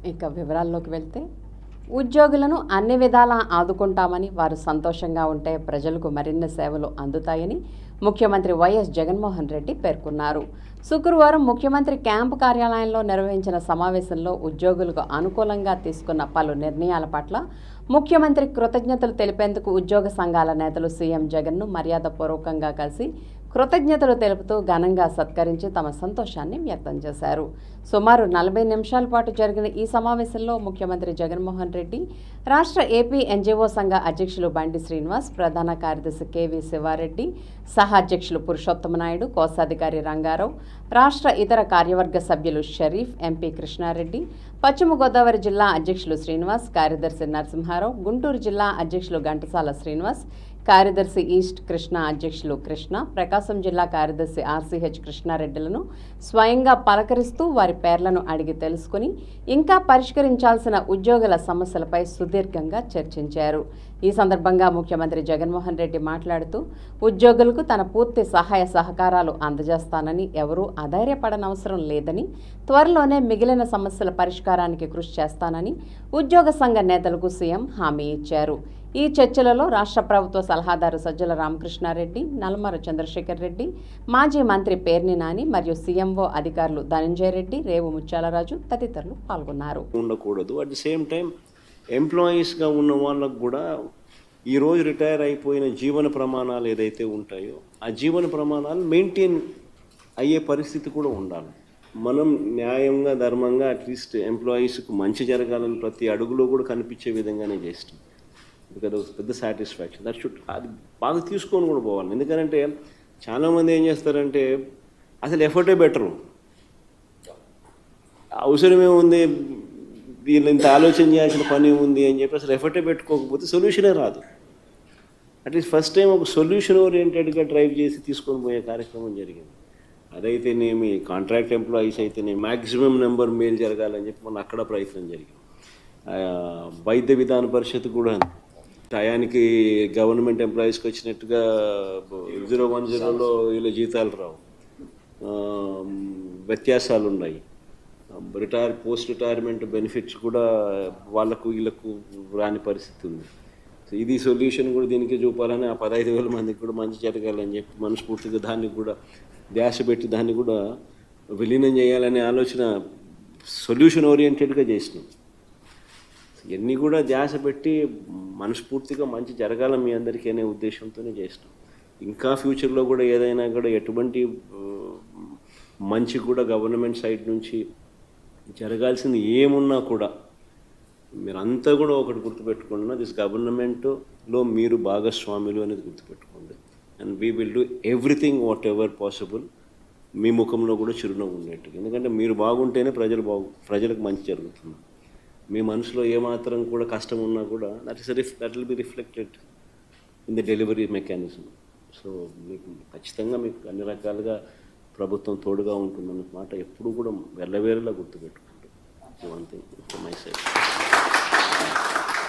ఇక వివరాల్లోకి వెళ్తే ఉద్యోగులను అన్ని విధాలా ఆదుకుంటామని వారు సంతోషంగా ఉంటే ప్రజలకు మరిన్ని సేవలు అందుతాయని ముఖ్యమంత్రి వైఎస్ జగన్మోహన్ రెడ్డి పేర్కొన్నారు శుక్రవారం ముఖ్యమంత్రి క్యాంపు కార్యాలయంలో నిర్వహించిన సమావేశంలో ఉద్యోగులకు అనుకూలంగా తీసుకున్న పలు నిర్ణయాల పట్ల ముఖ్యమంత్రి కృతజ్ఞతలు తెలిపేందుకు ఉద్యోగ సంఘాల నేతలు సీఎం జగన్ను మర్యాదపూర్వకంగా కలిసి కృతజ్ఞతలు తెలుపుతూ ఘనంగా సత్కరించి తమ సంతోషాన్ని వ్యక్తం చేశారు సుమారు నలభై నిమిషాల పాటు జరిగిన ఈ సమావేశంలో ముఖ్యమంత్రి జగన్మోహన్ రెడ్డి రాష్ట్ర ఏపీ ఎన్జీఓ సంఘ అధ్యక్షులు బండి శ్రీనివాస్ ప్రధాన కార్యదర్శి కెవి శివారెడ్డి సహా అధ్యక్షులు పురుషోత్తమ నాయుడు కోశాధికారి రంగారావు రాష్ట్ర ఇతర కార్యవర్గ సభ్యులు షరీఫ్ ఎంపీ కృష్ణారెడ్డి పశ్చిమ గోదావరి జిల్లా అధ్యక్షులు శ్రీనివాస్ కార్యదర్శి నరసింహారావు గుంటూరు జిల్లా అధ్యక్షులు ఘంటసాల శ్రీనివాస్ కార్యదర్శి ఈస్ట్ కృష్ణ అధ్యక్షులు కృష్ణ ప్రకాశం జిల్లా కార్యదర్శి ఆర్సీహెచ్ కృష్ణారెడ్డిలను స్వయంగా పలకరిస్తూ వారి పేర్లను అడిగి తెలుసుకుని ఇంకా పరిష్కరించాల్సిన ఉద్యోగుల సమస్యలపై సుదీర్ఘంగా చర్చించారు ఈ సందర్భంగా ముఖ్యమంత్రి జగన్మోహన్ రెడ్డి మాట్లాడుతూ ఉద్యోగులకు తన పూర్తి సహాయ సహకారాలు అందజేస్తానని ఎవరూ అధైర్యపడనవసరం లేదని త్వరలోనే మిగిలిన సమస్యల పరిష్కారానికి కృషి చేస్తానని ఉద్యోగ సంఘ నేతలకు సీఎం హామీ ఇచ్చారు ఈ చర్చలలో రాష్ట్ర ప్రభుత్వ సలహాదారు సజ్జల రామకృష్ణారెడ్డి నల్లమర చంద్రశేఖర్ రెడ్డి మాజీ మంత్రి పేర్ని నాని మరియు సీఎంఓ అధికారులు ధనంజయ రెడ్డి రేవు ముత్యాలరాజు తదితరులు పాల్గొన్నారు ఉండకూడదు అట్ ది సేమ్ టైం ఎంప్లాయీస్గా ఉన్న వాళ్ళకు కూడా ఈరోజు రిటైర్ అయిపోయిన జీవన ప్రమాణాలు ఏదైతే ఉంటాయో ఆ జీవన ప్రమాణాలు మెయింటైన్ అయ్యే పరిస్థితి కూడా ఉండాలి మనం న్యాయంగా ధర్మంగా అట్లీస్ట్ ఎంప్లాయీస్కు మంచి జరగాలని ప్రతి అడుగులో కూడా కనిపించే విధంగానే చేస్తాం బికాజ్ ఒక పెద్ద సాటిస్ఫాక్షన్ దట్ షుడ్ అది బాగా తీసుకొని కూడా పోవాలి ఎందుకంటే చాలామంది ఏం చేస్తారంటే అసలు ఎఫర్టే బెటరు అవసరమే ఉంది వీళ్ళు ఇంత ఆలోచన చేయాల్సిన పని ఉంది అని చెప్పి అసలు ఎఫర్టే పెట్టుకోకపోతే సొల్యూషనే రాదు అట్లీస్ట్ ఫస్ట్ టైం ఒక సొల్యూషన్ ఓరియంటెడ్గా డ్రైవ్ చేసి తీసుకొని పోయే కార్యక్రమం జరిగింది అదైతేనేమి కాంట్రాక్ట్ ఎంప్లాయీస్ అయితేనే మ్యాక్సిమం నెంబర్ మేలు జరగాలని చెప్పి మన అక్కడ ప్రయత్నం జరిగింది ఆ, వైద్య విధాన పరిషత్ కూడా టయానికి గవర్నమెంట్ ఎంప్లాయీస్కి వచ్చినట్టుగా జీరో వన్ జీరోలో వీళ్ళ జీతాలు రావు ఆ, వ్యత్యాసాలు ఉన్నాయి రిటైర్ పోస్ట్ రిటైర్మెంట్ బెనిఫిట్స్ కూడా వాళ్ళకు వీళ్ళకు రాని పరిస్థితి ఉంది సో ఇది సొల్యూషన్ కూడా దీనికి చూపాలని ఆ పదహైదు వేల మందికి కూడా మంచి జరగాలని చెప్పి మనస్ఫూర్తిగా దాన్ని కూడా ధ్యాస పెట్టి దాన్ని కూడా విలీనం చేయాలనే ఆలోచన సొల్యూషన్ ఓరియంటెడ్గా చేసినాం ఇవన్నీ కూడా ధ్యాస పెట్టి మనస్ఫూర్తిగా మంచి జరగాల మీ అందరికీ అనే ఉద్దేశంతోనే చేసినాం ఇంకా ఫ్యూచర్లో కూడా ఏదైనా కూడా ఎటువంటి ఆ, మంచి కూడా గవర్నమెంట్ సైడ్ నుంచి జరగాల్సింది ఏమున్నా కూడా మీరంతా కూడా ఒకటి గుర్తుపెట్టుకుంటున్నా దిస్ గవర్నమెంట్లో మీరు భాగస్వాములు అనేది గుర్తుపెట్టుకోండి and we will do everything whatever possible మీ ముఖంలో కూడా చిరునవ్వు ఉండేట్టుగా ఎందుకంటే మీరు బాగుంటేనే ప్రజలు బాగు ప్రజలకు మంచి జరుగుతుంది మీ మనసులో ఏమాత్రం కూడా కష్టం ఉన్నా కూడా that is ref that will be reflected in the delivery mechanism so మీకు ఖచ్చితంగా మీకు అన్ని రకాలుగా ప్రభుత్వం తోడుగా ఉంటుందన్న మాట ఎప్పుడు కూడా వెళ్ళవేరేలా గుర్తుపెట్టుకుంటాం వన్ థింగ్ మై సైడ్